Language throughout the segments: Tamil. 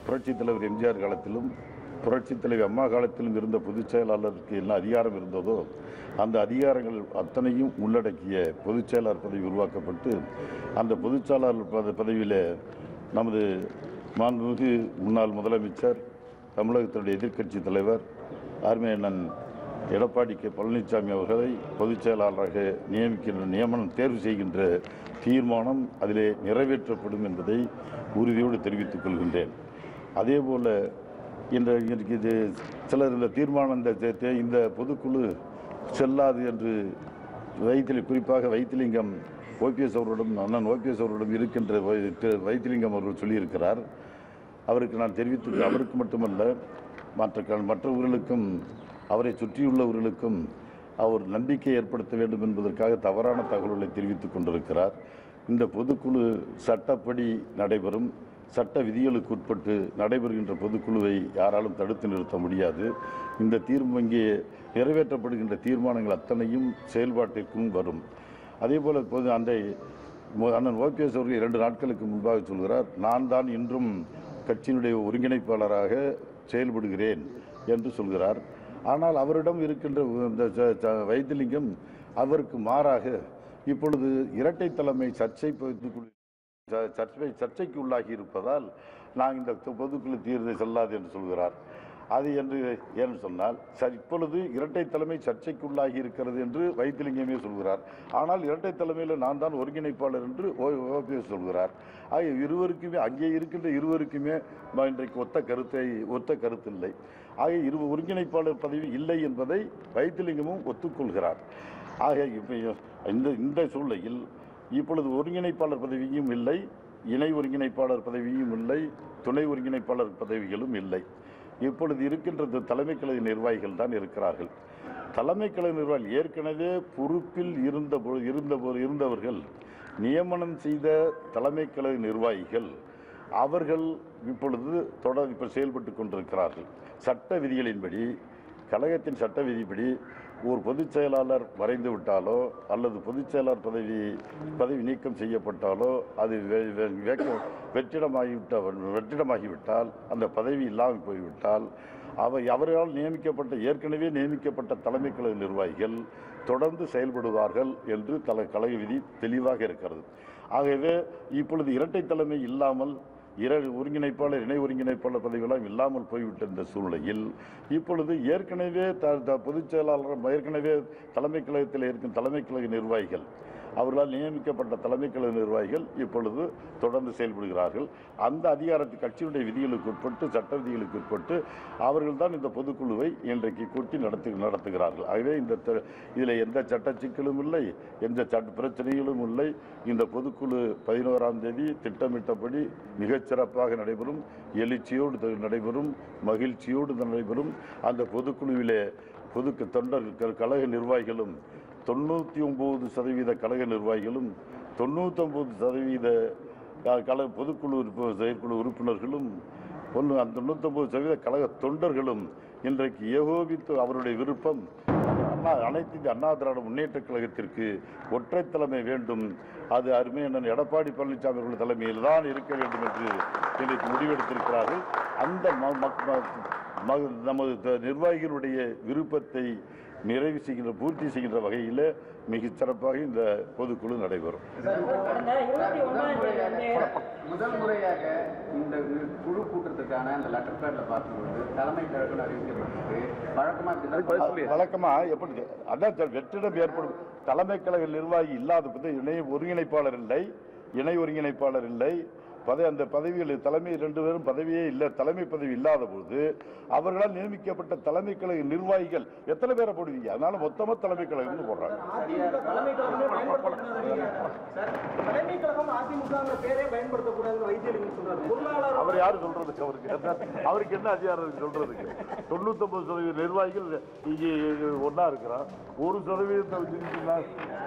புரட்சித் தலைவர் எம்ஜிஆர் காலத்திலும் புரட்சித் தலைவர் அம்மா காலத்திலும் இருந்த பொதுச் செயலாளருக்கு என்ன அதிகாரம் இருந்ததோ அந்த அதிகாரங்கள் அத்தனையும் உள்ளடக்கிய பொதுச் செயலாளர் பதவி உருவாக்கப்பட்டு அந்த பொதுச் செயலாளர் பத பதவியில் நமது மாண்புமிகு முன்னாள் முதலமைச்சர் தமிழகத்தினுடைய எதிர்க்கட்சி தலைவர் அருமை அண்ணன் எடப்பாடி கே பழனிசாமி அவர்களை பொதுச் செயலாளராக நியமிக்கின்ற நியமனம் தேர்வு செய்கின்ற தீர்மானம் அதிலே நிறைவேற்றப்படும் என்பதை உறுதியோடு தெரிவித்துக் கொள்கின்றேன் அதேபோல இந்த இன்றைக்கு இது சிலர் இந்த தீர்மானம் இந்த தே- தே- இந்த பொதுக்குழு செல்லாது என்று வைத்திலி குறிப்பாக வைத்திலிங்கம் ஓபிஎஸ் அவர்களிடம் அண்ணன் ஓபிஎஸ் அவர்களிடம் இருக்கின்ற வை- திரு வைத்திலிங்கம் அவர்கள் சொல்லியிருக்கிறார் அவருக்கு நான் தெரிவித்து அவருக்கு மட்டுமல்ல மற்ற க- மற்றவர்களுக்கும் அவரை சுற்றியுள்ளவர்களுக்கும் அவர் நம்பிக்கை ஏற்படுத்த வேண்டும் என்பதற்காக தவறான தகவல்களை தெரிவித்துக் கொண்டிருக்கிறார் இந்த பொதுக்குழு சட்டப்படி நடைபெறும் சட்ட விதிகளுக்கு உட்பட்டு நடைபெறுகின்ற பொதுக்குழுவை யாராலும் தடுத்து நிறுத்த முடியாது இந்த தீர்வு இங்கே நிறைவேற்றப்படுகின்ற தீர்மானங்கள் அத்தனையும் செயல்பாட்டிற்கும் வரும் அதேபோல இப்போது அந்த மு- அண்ணன் ஓபிஎஸ் அவர்கள் இரண்டு நாட்களுக்கு முன்பாக சொல்கிறார் நான் தான் இன்றும் கட்சியினுடைய ஒருங்கிணைப்பாளராக செயல்படுகிறேன் என்று சொல்கிறார் ஆனால் அவரிடம் இருக்கின்ற இந்த ச- ச- வைத்திலிங்கம் அவருக்கு மாறாக இப்பொழுது இரட்டை தலைமை சர்ச்சை பொதுக்குழு ச- சர்ச்சை சர்ச்சைக்கு உள்ளாகி இருப்பதால் நான் இந்த தொ- பொதுக்குழு தீர்வு செல்லாது என்று சொல்கிறார் அது என்று ஏன்னு சொன்னால் சரி இப்பொழுது இரட்டை தலைமை சர்ச்சைக்குள்ளாகி இருக்கிறது என்று வைத்திலிங்கமே சொல்கிறார் ஆனால் இரட்டை தலைமையில் நான் தான் ஒருங்கிணைப்பாளர் என்று ஓபிஎஸ் சொல்கிறார் ஆக இருவருக்குமே அங்கே இருக்கின்ற இருவருக்குமே ம- இன்றைக்கு ஒத்த கருத்தை ஒத்த கருத்தில்லை ஆக இரு ஒருங்கிணைப்பாளர் பதவி இல்லை என்பதை வைத்திலிங்கமும் ஒத்துக்கொள்கிறார் ஆக இப்போ இந்த இந்த சூழ்நிலையில் இப்பொழுது ஒருங்கிணைப்பாளர் பதவியும் இல்லை இணை ஒருங்கிணைப்பாளர் பதவியும் இல்லை துணை ஒருங்கிணைப்பாளர் பதவிகளும் இல்லை இப்பொழுது இருக்கின்றது தலைமை கழக நிர்வாகிகள் தான் இருக்கிறார்கள் தலைமை கழக நிர்வாகிகள் ஏற்கனவே பொறுப்பில் இருந்த பொ- இருந்த பொ- இருந்தவர்கள் நியமனம் செய்த தலைமை கழக நிர்வாகிகள் அவர்கள் இப்பொழுது தொடர் இப்போ செயல்பட்டு கொண்டிருக்கிறார்கள் சட்ட விதிகளின்படி கழகத்தின் சட்ட விதிப்படி ஒரு பொதுச் செயலாளர் மறைந்து விட்டாலோ அல்லது பொதுச் செயலாளர் பதவி பதவி நீக்கம் செய்யப்பட்டாலோ அது வெ- வெ- வேக்க- வெற்றிடமாகிவிட்ட வெற்றிடமாகிவிட்டால் அந்த பதவி இல்லாமல் போய்விட்டால் அவை அவர்களால் நியமிக்கப்பட்ட ஏற்கனவே நியமிக்கப்பட்ட தலைமை கழக நிர்வாகிகள் தொடர்ந்து செயல்படுவார்கள் என்று தல கழக விதி தெளிவாக இருக்கிறது ஆகவே இப்பொழுது இரட்டை தலைமை இல்லாமல் இர ஒருங்கிணைப்பாளர் இணை ஒருங்கிணைப்பாளர் பதவியெல்லாம் இல்லாமல் போய்விட்ட இந்த சூழ்நிலையில் இப்பொழுது ஏற்கனவே த த- பொதுச் செயலாளர் ஏற்கனவே தலைமை கழகத்தில் இருக்கும் தலைமை கழக நிர்வாகிகள் அவர்களால் நியமிக்கப்பட்ட தலைமை கழக நிர்வாகிகள் இப்பொழுது தொடர்ந்து செயல்படுகிறார்கள் அந்த அதிகாரத்தை கட்சியுடைய விதிகளுக்கு உட்பட்டு சட்ட விதிகளுக்கு உட்பட்டு அவர்கள் தான் இந்த பொதுக்குழுவை இன்றைக்கு கூட்டி நடத்து நடத்துகிறார்கள் ஆகவே இந்த த- இதில் எந்த சட்ட சிக்கலும் இல்லை எந்த சட்ட பிரச்சனைகளும் இல்லை இந்த பொதுக்குழு பதினோராம் தேதி திட்டமிட்டபடி மிகச்சிறப்பாக நடைபெறும் எழுச்சியோடு த- நடைபெறும் மகிழ்ச்சியோடு நடைபெறும் அந்த பொதுக்குழுவிலே பொதுக்கு தொண்டர் க- கழக நிர்வாகிகளும் தொண்ணூற்றி ஒம்பது சதவீத கழக நிர்வாகிகளும் தொண்ணூத்தொம்பது சதவீத க- கழக பொதுக்குழு உறுப்பு செயற்குழு உறுப்பினர்களும் ஒன்று அந்த தொண்ணூத்தொம்பது சதவீத கழக தொண்டர்களும் இன்றைக்கு ஏகோபித்து அவருடைய விருப்பம் அண்ணா அனைத்து இந்திய அண்ணா திராவிட முன்னேற்ற கழகத்திற்கு ஒற்றை தலைமை வேண்டும் அது அருமை அண்ணன் எடப்பாடி பழனிசாமி அவர்கள் தலைமையில் தான் இருக்க வேண்டும் என்று இன்றைக்கு முடிவெடுத்திருக்கிறார்கள் அந்த ம- மக்- ம- ம- நமது த- நிர்வாகிகளுடைய விருப்பத்தை நிறைவு செய்கின்ற பூர்த்தி செய்கின்ற வகையில் மிகச் சிறப்பாக இந்த பொதுக்குழு நடைபெறும் கடந்த இருபத்தி ஒன்னாம் தேதி வந்து முதல் முறையாக இந்த குழு கூட்டத்துக்கான அந்த லெட்டர் பேட்ல பார்க்கும்போது தலைமை கழகம் அறிவிக்கப்பட்டிருக்கு வழக்கமா இப்படிதான் வழக்கமா எப்படி அதான் சார் வெற்றிடம் ஏற்படும் தலைமை கழக நிர்வாகி இல்லாத போது இணை ஒருங்கிணைப்பாளர் இல்லை இணை ஒருங்கிணைப்பாளர் இல்லை பதவி அந்த பதவிகள் தலைமை ரெண்டு பேரும் பதவியே இல்லை தலைமை பதவி இல்லாத போது அவர்களால் நியமிக்கப்பட்ட தலைமை கழக நிர்வாகிகள் எத்தனை பேரை போடுவீங்க அதனால மொத்தமா தலைமை கழகம்னு போடுறாங்க அதிமுக தலைமை கழகமே பயன்படுத்தக்கூடாது சார் தலைமை கழகம் அதிமுகங்கிற பேரே பயன்படுத்தக்கூடாதுன்னு வைத்தியலிங்கம் சொல்றாரு பொருளாளர் அவர் யாரு சொல்றதுக்கு அவருக்கு என்ன- அவருக்கு என்ன அதிகாரம் இருக்கு சொல்றதுக்கு தொண்ணூத்தொன்பது சதவீத நிர்வாகிகள் இங்கே ஒண்ணா இருக்கிறான் ஒரு சதவீதத்தை வச்சுக்கிட்டீங்கன்னா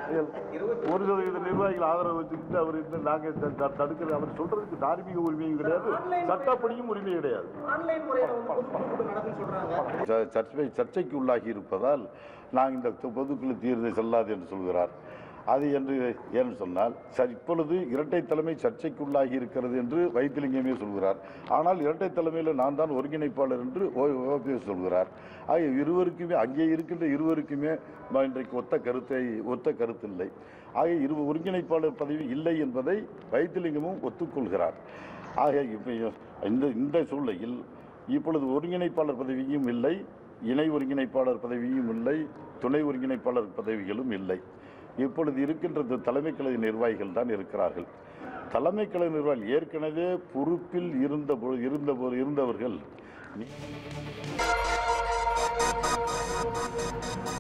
ஒரு சதவீத நிர்வாகிகள் ஆதரவு வச்சுக்கிட்டு அவர் இந்த நாங்க த- த- தடுக்கிற அவர் சொல்றதுக்கு தார்மீக உரிமையும் கிடையாது சட்டப்படியும் உரிமை கிடையாது ஆன்லைன் முறையில வந்து பொதுக்குழு கூட்டம் நடக்குன்னு சொல்றாங்க ச- சர்ச்சை சர்ச்சைக்கு உள்ளாகி இருப்பதால் நான் இந்த தொ- பொதுக்குழு தீர்வு செல்லாது என்று சொல்கிறார் அது என்று ஏன்னு சொன்னால் சரி இப்பொழுது இரட்டை தலைமை சர்ச்சைக்குள்ளாகி இருக்கிறது என்று வைத்திலிங்கமே சொல்கிறார் ஆனால் இரட்டை தலைமையில் நான் தான் ஒருங்கிணைப்பாளர் என்று ஓபிஎஸ் சொல்கிறார் ஆக இருவருக்குமே அங்கே இருக்கின்ற இருவருக்குமே ம- இன்றைக்கு ஒத்த கருத்தை ஒத்த கருத்தில்லை ஆக இரு ஒருங்கிணைப்பாளர் பதவி இல்லை என்பதை வைத்திலிங்கமும் ஒத்துக்கொள்கிறார் ஆக இப்போ இந்த இந்த சூழ்நிலையில் இப்பொழுது ஒருங்கிணைப்பாளர் பதவியும் இல்லை இணை ஒருங்கிணைப்பாளர் பதவியும் இல்லை துணை ஒருங்கிணைப்பாளர் பதவிகளும் இல்லை இப்பொழுது இருக்கின்றது தலைமை கழக நிர்வாகிகள் தான் இருக்கிறார்கள் தலைமை கழக நிர்வாகிகள் ஏற்கனவே பொறுப்பில் இருந்த பொ- இருந்த பொ- இருந்தவர்கள்